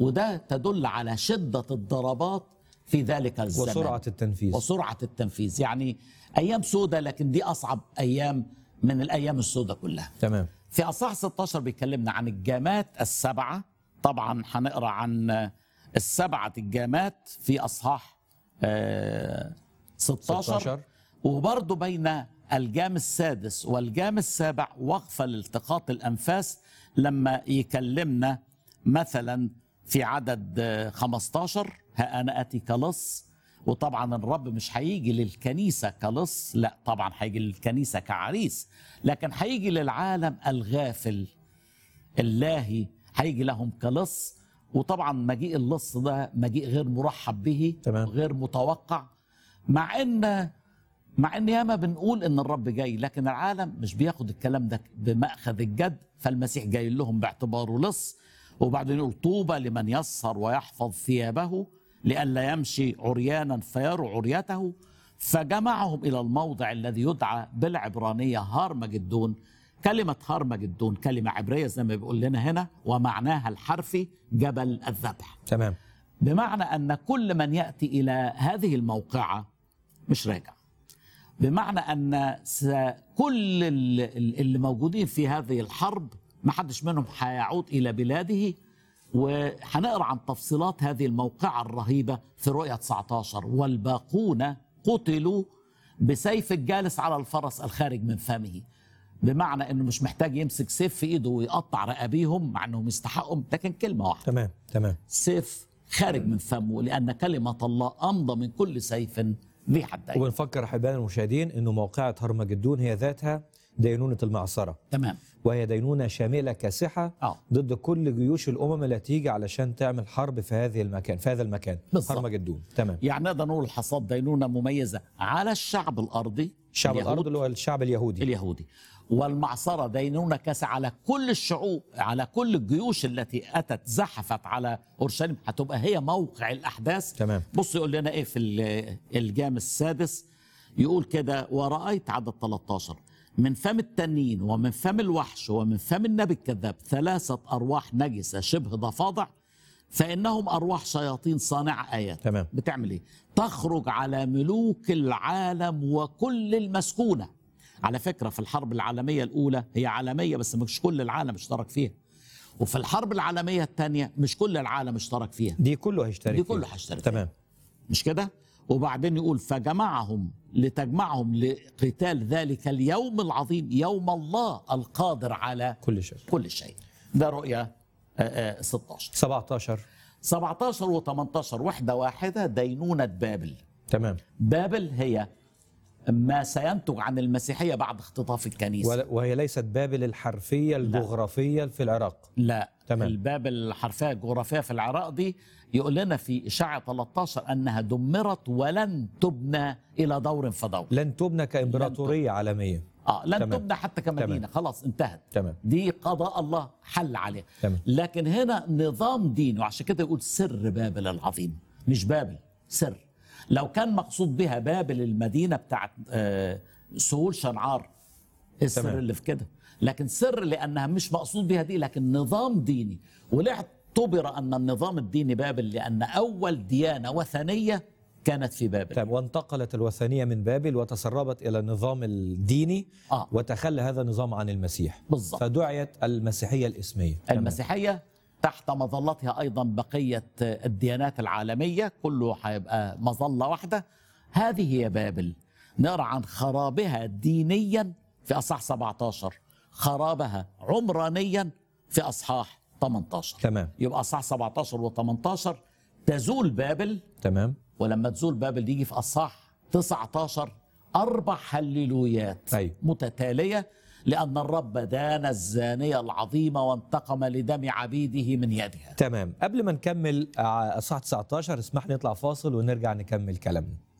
وده تدل على شدة الضربات في ذلك الزمان وسرعة التنفيذ وسرعة التنفيذ يعني أيام سودة لكن دي أصعب أيام من الأيام السودة كلها تمام في أصحاح 16 بيكلمنا عن الجامات السبعة طبعا هنقرأ عن السبعة الجامات في أصحاح آه، 16, 16. وبرضه بين الجام السادس والجام السابع وقفة لالتقاط الأنفاس لما يكلمنا مثلا في عدد آه، 15 ها أنا أتي كلص وطبعا الرب مش هيجي للكنيسة كلص لا طبعا هيجي للكنيسة كعريس لكن هيجي للعالم الغافل اللاهي هيجي لهم كلص وطبعا مجيء اللص ده مجيء غير مرحب به تمام. غير متوقع مع ان مع ان ياما بنقول ان الرب جاي لكن العالم مش بياخد الكلام ده بمأخذ الجد فالمسيح جاي لهم باعتباره لص وبعدين يقول طوبى لمن يسهر ويحفظ ثيابه لئلا يمشي عريانا فيروا عريته فجمعهم الى الموضع الذي يدعى بالعبرانيه هارمجدون كلمه هارمجدون كلمه عبريه زي ما بيقول لنا هنا ومعناها الحرفي جبل الذبح تمام بمعنى ان كل من ياتي الى هذه الموقعه مش راجع بمعنى ان س- كل ال- ال- اللي موجودين في هذه الحرب ما حدش منهم هيعود الى بلاده وهنقرا عن تفصيلات هذه الموقعه الرهيبه في رؤيه 19 والباقون قتلوا بسيف الجالس على الفرس الخارج من فمه بمعنى انه مش محتاج يمسك سيف في ايده ويقطع رقابيهم مع انهم يستحقوا لكن كلمه واحده تمام تمام سيف خارج من فمه لأن كلمة الله أمضى من كل سيف ذي حدين وبنفكر احبائنا المشاهدين انه موقعة هرمجدون هي ذاتها دينونة المعصرة تمام وهي دينونة شاملة كاسحة اه ضد كل جيوش الامم التي تيجي علشان تعمل حرب في هذه المكان في هذا المكان بالظبط. هرمجدون تمام يعني نقدر نقول حصاد دينونة مميزة على الشعب الأرضي شعب اليهود الارض اللي هو الشعب اليهودي اليهودي والمعصرة دينونة كاسة على كل الشعوب على كل الجيوش التي أتت زحفت على أورشليم هتبقى هي موقع الأحداث تمام بص يقول لنا ايه في ال- الجام السادس يقول كده ورأيت عدد 13 من فم التنين ومن فم الوحش ومن فم النبي الكذاب ثلاثة أرواح نجسة شبه ضفادع فإنهم أرواح شياطين صانعة آيات تمام بتعمل ايه تخرج على ملوك العالم وكل المسكونة على فكرة في الحرب العالمية الأولى هي عالمية بس مش كل العالم اشترك فيها وفي الحرب العالمية الثانية مش كل العالم اشترك فيها دي كله هيشترك دي فيه. كله هيشترك فيها. تمام مش كده وبعدين يقول فجمعهم لتجمعهم لقتال ذلك اليوم العظيم يوم الله القادر على كل شيء كل شيء ده رؤيا آه، آه، 16 17 17 و18 وحدة واحدة دينونة بابل تمام بابل هي ما سينتج عن المسيحية بعد اختطاف الكنيسة ولا- وهي ليست بابل الحرفية الجغرافية في العراق لا تمام. البابل الحرفية الجغرافية في العراق دي يقول لنا في إشاعة 13 أنها دمرت ولن تبنى إلى دور فدور لن تبنى كإمبراطورية عالمية آه لن تمام. تبنى حتى كمدينة خلاص انتهت تمام دي قضاء الله حل عليها تمام لكن هنا نظام ديني وعشان كده يقول سر بابل العظيم مش بابل سر لو كان مقصود بها بابل المدينة بتاعت آه، سهول شنعار إيه السر تمام. اللي في كده لكن سر لأنها مش مقصود بها دي لكن نظام ديني وليه اعتبر أن النظام الديني بابل لأن أول ديانة وثنية كانت في بابل تمام وانتقلت الوثنية من بابل وتسربت إلى النظام الديني آه. وتخلى هذا النظام عن المسيح بالظبط فدعيت المسيحية الإسمية تمام. المسيحية تحت مظلتها أيضا بقية الديانات العالمية كله هيبقى مظلة واحدة هذه هي بابل نقرأ عن خرابها دينيا في أصحاح 17 خرابها عمرانيا في أصحاح 18 تمام يبقى أصحاح 17 و18 تزول بابل تمام ولما تزول بابل يجي في أصحاح 19 أربع هللويات أيوة. متتالية لأن الرب دان الزانية العظيمة وانتقم لدم عبيده من يدها تمام قبل ما نكمل آه، اصحاح 19 اسمح لي نطلع فاصل ونرجع نكمل كلامنا